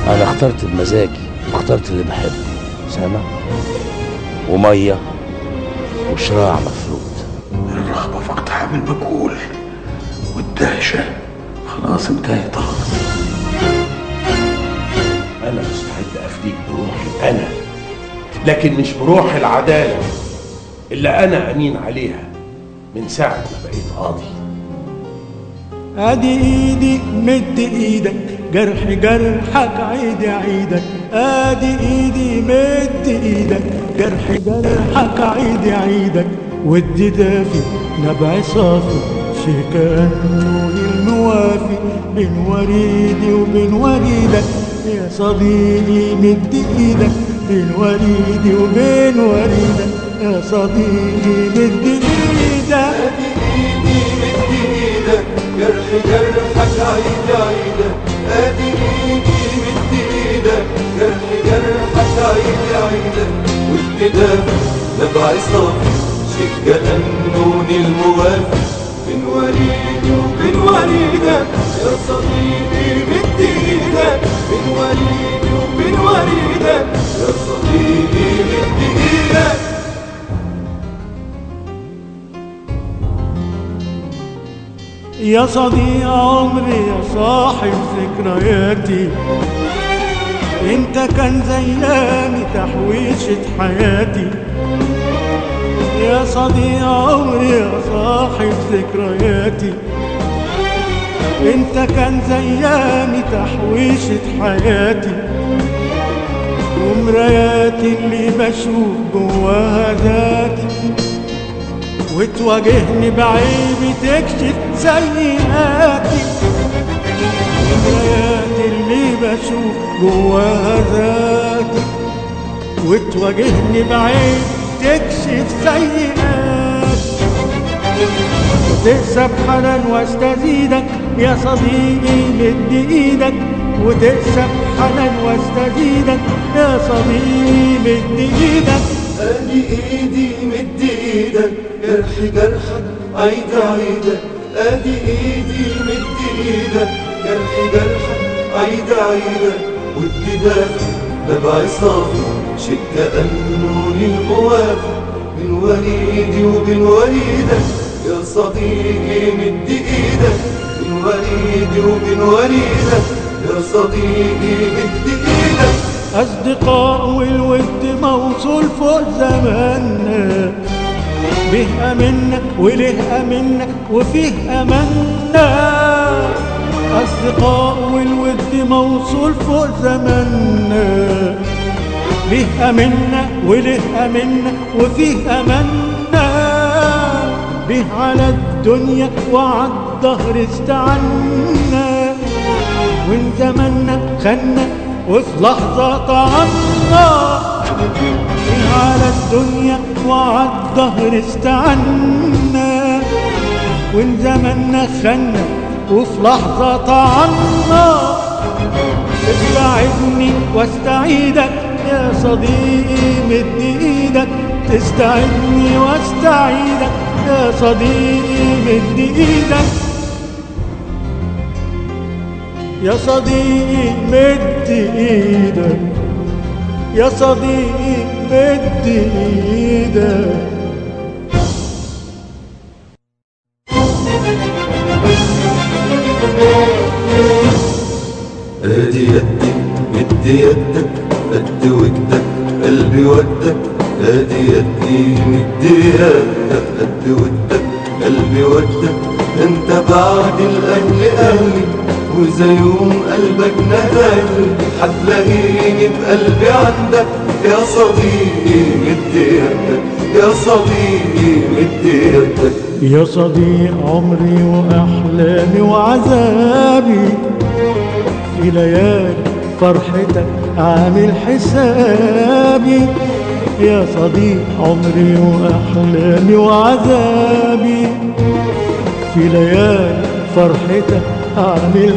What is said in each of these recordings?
انا اخترت بمزاجي واخترت اللي بحبه سامع وميه وشراع مفروض الرغبة في اقتحام المجهول والدهشة خلاص انتهت خلاص أنا مستعد أفديك بروحي أنا لكن مش بروح العدالة اللي أنا أمين عليها من ساعة ما بقيت قاضي ادي ايدي مد ايدك جرح جرحك عيد عيدك ادي ايدي مد ايدك جرح جرحك عيد عيدك ودي دافي نبع صافي شيء كأنه الموافي بين وريدي وبين وريدك يا صديقي مد ايدك بين وريدي وبين وريدك يا صديقي مد ايدك جرح جرحك عيد عيدك ادي ايدي مد ايدك جرح جرحك عيد عيدك والكتاب نبع صافي شيء كأنه الموافي بين وريدي وبين وريدك يا صديقي مد ايدك بين وريدي وبين وريدك يا صديقي مد ايدك يا صديق عمري يا صاحب ذكرياتي انت كان زياني تحويشة حياتي يا صديق عمري يا صاحب ذكرياتي انت كان زياني تحويشة حياتي ومراياتي اللي بشوف جواها ذاتي وتواجهني بعيبي تكشف سيئاتي مراياتي اللي بشوف جواها ذاتي وتواجهني بعيب تكشف سيئاتي وتكسب حنان واستزيدك يا صديقي مد ايدك وتكسب حنان واستزيدك يا صديقي مد ايدك ادي ايدي مد ايدك جرح جرحك عيد عيدك ادي ايدي مد ايدك جرح جرحك عيد عيدك والجدافي نبع صافي شيء كأنه للموافي من وريدي وبين وريدك يا صديقي مد ايدك من وريدي وبين وريدك يا صديقي مد ايدك أصدقاء والود موصول فوق زماننا به أمنا وله أمنا وفيه أمنا أصدقاء والود موصول فوق زماننا به أمنا وله أمنا وفيه أمنا به على الدنيا وعلى الدهر استعنا وإن زمنا خنا وفي لحظة طعنا على الدنيا وعلى الدهر استعنا وإن زمنا خنا وفي لحظة طعنا تستعدني واستعيدك يا صديقي مد ايدك تستعدني واستعيدك يا صديقي مد ايدك يا صديقي مد ايدك يا صديقي مد ايدك ادي يدي مد يدك قد ودك قلبي ودك ادي يدي مد يدك قد ودك قلبي ودك انت بعد الاهل اهلي وزي يوم قلبك نداني هتلاقيني بقلبي عندك يا صديقي مد يدك يا صديقي مد يدك يا صديق عمري وأحلامي وعذابي في ليالي فرحتك عامل حسابي يا صديق عمري وأحلامي وعذابي في ليالي فرحتك عامل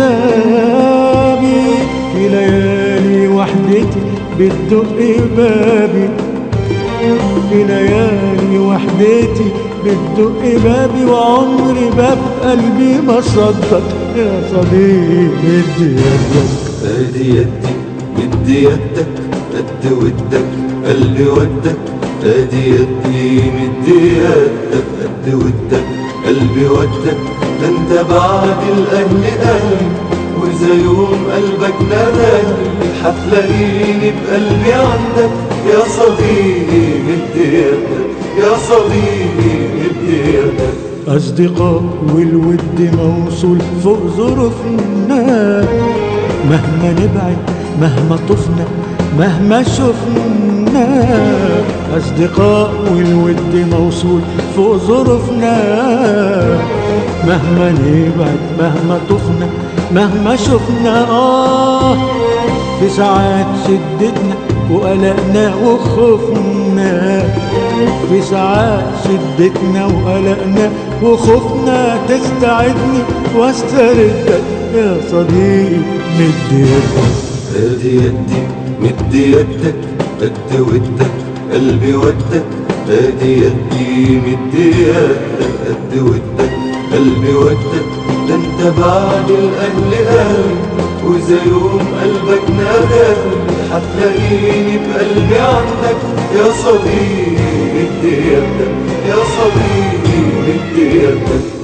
حسابي في ليالي وحدتي بتدق بابي في ليالي وحدتي بتدق بابي وعمري باب قلبي ما صدق يا صديقي ادي يدك ادي يدي مد يدك قد ودك قلبي ودك ادي يدي مد يدك قد ودك قلبي ودك ده انت بعد الاهل اهلي واذا يوم قلبك ناداني حتلاقيني بقلبي عندك يا صديقي مد يدك يا صديقي مد يدك أصدقاء والود موصول فوق ظروفنا مهما نبعد مهما طفنا مهما شفنا أصدقاء والود موصول فوق ظروفنا مهما نبعد مهما طفنا مهما شفنا آه في ساعات شدتنا وقلقنا وخوفنا في ساعات شدتنا وقلقنا وخوفنا تستعدني واستردك يا صديقي مد يدك ادي يدي مد يدك قد ودك قلبي ودك ادي يدي مد يدك قد ودك قلبي ودك ده انت بعد الاهل اهلي واذا يوم قلبك ناداني حتلاقيني بقلبي عندك يا صديقي مد يدك يا صديقي مد يدك